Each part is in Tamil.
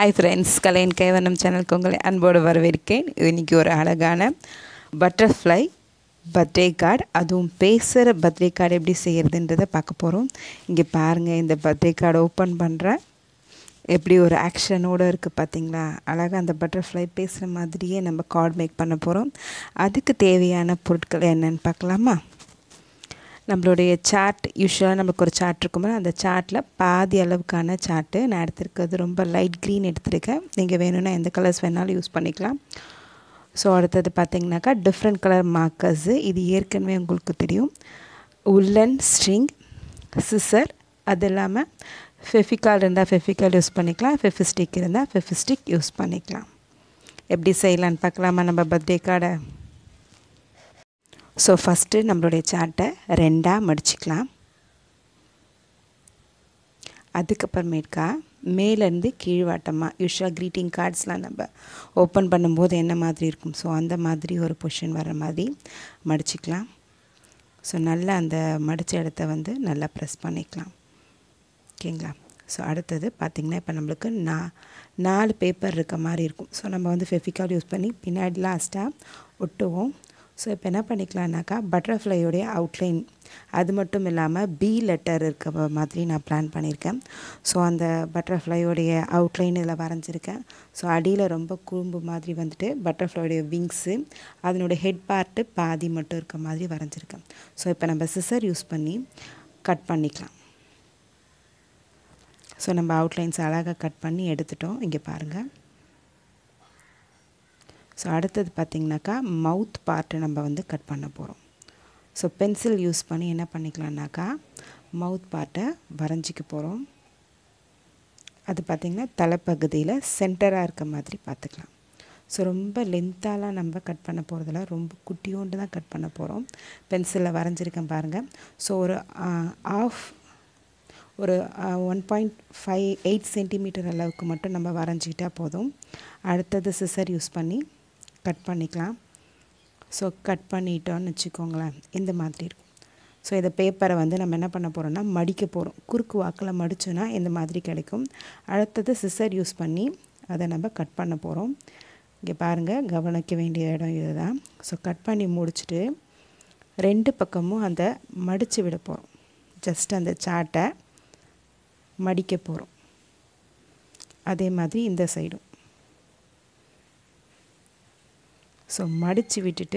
ஹாய் ஃப்ரெண்ட்ஸ் கலையின் கைவண்ணம் சேனலுக்கு உங்களை அன்போடு வரவேற்கேன் இன்றைக்கி ஒரு அழகான பட்டர்ஃப்ளை பர்த்டே கார்டு அதுவும் பேசுகிற பர்த்டே கார்டு எப்படி செய்கிறதுன்றதை பார்க்க போகிறோம் இங்கே பாருங்கள் இந்த பர்த்டே கார்டு ஓப்பன் பண்ணுறேன் எப்படி ஒரு ஆக்ஷனோடு இருக்குது பார்த்தீங்களா அழகாக அந்த பட்டர்ஃப்ளை பேசுகிற மாதிரியே நம்ம கார்டு மேக் பண்ண போகிறோம் அதுக்கு தேவையான பொருட்கள் என்னென்னு பார்க்கலாமா நம்மளுடைய சார்ட் யூஸ்வலாக நமக்கு ஒரு சார்ட் இருக்கும்போது அந்த சார்ட்டில் பாதி அளவுக்கான சார்ட்டு நான் எடுத்திருக்கிறது ரொம்ப லைட் க்ரீன் எடுத்திருக்கேன் நீங்கள் வேணும்னா எந்த கலர்ஸ் வேணாலும் யூஸ் பண்ணிக்கலாம் ஸோ அடுத்தது பார்த்தீங்கன்னாக்கா டிஃப்ரெண்ட் கலர் மார்க்கர்ஸு இது ஏற்கனவே உங்களுக்கு தெரியும் உல்லன் ஸ்ட்ரிங் சிசர் அது இல்லாமல் ஃபெஃபிகால் இருந்தால் ஃபெஃபிகால் யூஸ் பண்ணிக்கலாம் ஃபெஃபிஸ்டிக் இருந்தால் ஃபெஃபிஸ்டிக் யூஸ் பண்ணிக்கலாம் எப்படி செய்யலான்னு பார்க்கலாமா நம்ம பர்த்டே கார்டை ஸோ ஃபஸ்ட்டு நம்மளுடைய சார்ட்டை ரெண்டாக மடிச்சுக்கலாம் அதுக்கப்புறமேட்கா மேலேருந்து கீழ்வாட்டமாக யூஸ்வலாக க்ரீட்டிங் கார்ட்ஸ்லாம் நம்ம ஓப்பன் பண்ணும்போது என்ன மாதிரி இருக்கும் ஸோ அந்த மாதிரி ஒரு பொசிஷன் வர மாதிரி மடிச்சுக்கலாம் ஸோ நல்லா அந்த மடித்த இடத்த வந்து நல்லா ப்ரெஸ் பண்ணிக்கலாம் ஓகேங்களா ஸோ அடுத்தது பார்த்திங்கன்னா இப்போ நம்மளுக்கு நா நாலு பேப்பர் இருக்க மாதிரி இருக்கும் ஸோ நம்ம வந்து ஃபெஃபிகால் யூஸ் பண்ணி பின்னாடி லாஸ்ட்டாக ஒட்டுவோம் ஸோ இப்போ என்ன பண்ணிக்கலாம்னாக்கா பட்டர்ஃப்ளையோடைய அவுட்லைன் அது மட்டும் இல்லாமல் பி லெட்டர் இருக்க மாதிரி நான் பிளான் பண்ணியிருக்கேன் ஸோ அந்த பட்டர்ஃப்ளையோடைய அவுட்லைன் இதில் வரைஞ்சிருக்கேன் ஸோ அடியில் ரொம்ப குறும்பு மாதிரி வந்துட்டு பட்டர்ஃப்ளையோடைய விங்ஸு அதனுடைய ஹெட் பார்ட்டு பாதி மட்டும் இருக்க மாதிரி வரைஞ்சிருக்கேன் ஸோ இப்போ நம்ம சிசர் யூஸ் பண்ணி கட் பண்ணிக்கலாம் ஸோ நம்ம அவுட்லைன்ஸ் அழகாக கட் பண்ணி எடுத்துட்டோம் இங்கே பாருங்கள் ஸோ அடுத்தது பார்த்திங்கனாக்கா மவுத் பார்ட்டை நம்ம வந்து கட் பண்ண போகிறோம் ஸோ பென்சில் யூஸ் பண்ணி என்ன பண்ணிக்கலாம்னாக்கா மவுத் பார்ட்டை வரைஞ்சிக்க போகிறோம் அது பார்த்திங்கன்னா தலைப்பகுதியில் சென்டராக இருக்க மாதிரி பார்த்துக்கலாம் ஸோ ரொம்ப லென்த்தாலாம் நம்ம கட் பண்ண போகிறதில்ல ரொம்ப குட்டியோண்டு தான் கட் பண்ண போகிறோம் பென்சிலில் வரைஞ்சிருக்கேன் பாருங்கள் ஸோ ஒரு ஆஃப் ஒரு one point five eight centimeter அளவுக்கு மட்டும் நம்ம வரைஞ்சிக்கிட்டா போதும் அடுத்தது சிசர் யூஸ் பண்ணி கட் பண்ணிக்கலாம் ஸோ கட் பண்ணிட்டோன்னு வச்சுக்கோங்களேன் இந்த மாதிரி இருக்கும் ஸோ இந்த பேப்பரை வந்து நம்ம என்ன பண்ண போகிறோம்னா மடிக்க போகிறோம் குறுக்கு வாக்கில் மடிச்சோன்னா இந்த மாதிரி கிடைக்கும் அடுத்தது சிசர் யூஸ் பண்ணி அதை நம்ம கட் பண்ண போகிறோம் இங்கே பாருங்கள் கவனிக்க வேண்டிய இடம் இதுதான் ஸோ கட் பண்ணி முடிச்சுட்டு ரெண்டு பக்கமும் அந்த மடித்து விட போகிறோம் ஜஸ்ட் அந்த சாட்டை மடிக்க போகிறோம் அதே மாதிரி இந்த சைடும் ஸோ மடித்து விட்டுட்டு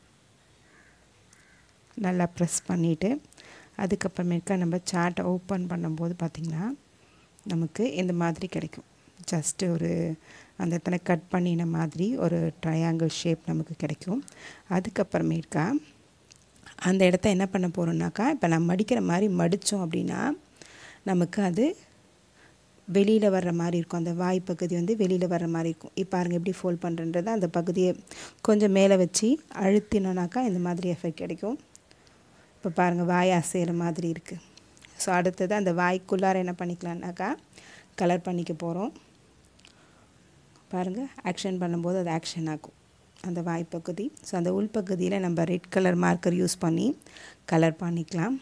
நல்லா ப்ரெஸ் பண்ணிவிட்டு அதுக்கப்புறமேற்கா நம்ம சார்ட்டை ஓப்பன் பண்ணும்போது பார்த்திங்கன்னா நமக்கு இந்த மாதிரி கிடைக்கும் ஜஸ்ட்டு ஒரு அந்த இடத்துல கட் பண்ணின மாதிரி ஒரு ட்ரையாங்கிள் ஷேப் நமக்கு கிடைக்கும் அதுக்கப்புறமேற்கா அந்த இடத்த என்ன பண்ண போகிறோம்னாக்கா இப்போ நம்ம மடிக்கிற மாதிரி மடித்தோம் அப்படின்னா நமக்கு அது வெளியில் வர்ற மாதிரி இருக்கும் அந்த வாய் பகுதி வந்து வெளியில் வர்ற மாதிரி இருக்கும் இப்போ பாருங்கள் எப்படி ஃபோல்ட் பண்ணுறன்றத அந்த பகுதியை கொஞ்சம் மேலே வச்சு அழுத்தினோனாக்கா இந்த மாதிரி எஃபெக்ட் கிடைக்கும் இப்போ பாருங்கள் வாய் அசைகிற மாதிரி இருக்குது ஸோ அடுத்தது அந்த வாய்க்குள்ளார என்ன பண்ணிக்கலான்னாக்கா கலர் பண்ணிக்க போகிறோம் பாருங்கள் ஆக்ஷன் பண்ணும்போது அது ஆக்ஷன் ஆகும் அந்த வாய்ப்பகுதி ஸோ அந்த உள்பகுதியில் நம்ம ரெட் கலர் மார்க்கர் யூஸ் பண்ணி கலர் பண்ணிக்கலாம்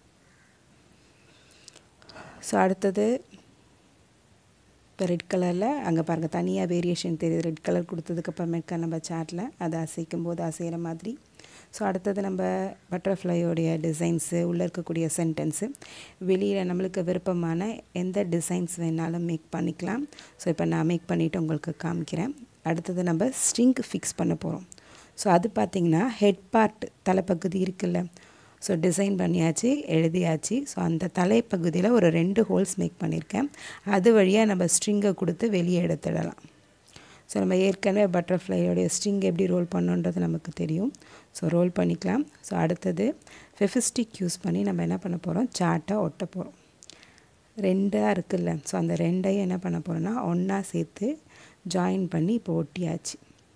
ஸோ அடுத்தது இப்போ ரெட் கலரில் அங்கே பாருங்கள் தனியாக வேரியேஷன் தெரியுது ரெட் கலர் கொடுத்ததுக்கப்புறமேக்கா நம்ம சாட்டில் அதை அசைக்கும் போது அசைகிற மாதிரி ஸோ அடுத்தது நம்ம பட்டர்ஃப்ளையோடைய டிசைன்ஸு உள்ளே இருக்கக்கூடிய சென்டென்ஸு வெளியில் நம்மளுக்கு விருப்பமான எந்த டிசைன்ஸ் வேணாலும் மேக் பண்ணிக்கலாம் ஸோ இப்போ நான் மேக் பண்ணிவிட்டு உங்களுக்கு காமிக்கிறேன் அடுத்தது நம்ம ஸ்ட்ரிங் ஃபிக்ஸ் பண்ண போகிறோம் ஸோ அது பார்த்திங்கன்னா ஹெட் பார்ட் தலைப்பகுதி இருக்குல்ல ஸோ டிசைன் பண்ணியாச்சு எழுதியாச்சு ஸோ அந்த தலைப்பகுதியில் ஒரு ரெண்டு ஹோல்ஸ் மேக் பண்ணியிருக்கேன் அது வழியாக நம்ம ஸ்ட்ரிங்கை கொடுத்து வெளியே எடுத்துடலாம் ஸோ நம்ம ஏற்கனவே பட்டர்ஃப்ளையோடைய ஸ்ட்ரிங் எப்படி ரோல் பண்ணுன்றது நமக்கு தெரியும் ஸோ ரோல் பண்ணிக்கலாம் ஸோ அடுத்தது ஃபெஃபிஸ்டிக் யூஸ் பண்ணி நம்ம என்ன பண்ண போகிறோம் சார்ட்டை ஒட்ட போகிறோம் ரெண்டாக இருக்குல்ல ஸோ அந்த ரெண்டையும் என்ன பண்ண போகிறோன்னா ஒன்றா சேர்த்து ஜாயின் பண்ணி இப்போ ஒட்டியாச்சு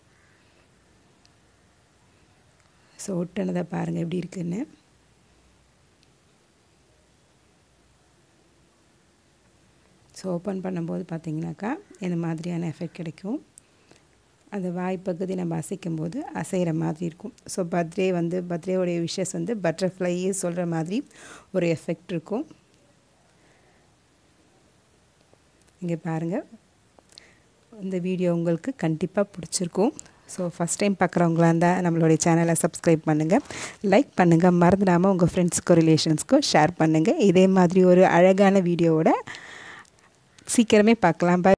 ஸோ ஒட்டினதை பாருங்கள் எப்படி இருக்குன்னு ஸோ ஓப்பன் பண்ணும்போது பார்த்திங்கனாக்கா இந்த மாதிரியான எஃபெக்ட் கிடைக்கும் அந்த வாய்ப்பகுதி நம்ம அசைக்கும் போது அசைகிற மாதிரி இருக்கும் ஸோ பர்த்டே வந்து பர்த்டேவுடைய விஷஸ் வந்து பட்டர்ஃப்ளையே சொல்கிற மாதிரி ஒரு எஃபெக்ட் இருக்கும் இங்கே பாருங்கள் இந்த வீடியோ உங்களுக்கு கண்டிப்பாக பிடிச்சிருக்கும் ஸோ ஃபஸ்ட் டைம் பார்க்குறவங்களா இருந்தால் நம்மளுடைய சேனலை சப்ஸ்கிரைப் பண்ணுங்கள் லைக் பண்ணுங்கள் மறந்துடாமல் உங்கள் ஃப்ரெண்ட்ஸுக்கும் ரிலேஷன்ஸ்க்கும் ஷேர் பண்ணுங்கள் இதே மாதிரி ஒரு அழகான வீடியோவோட சீக்கிரமே பார்க்கலாம் பை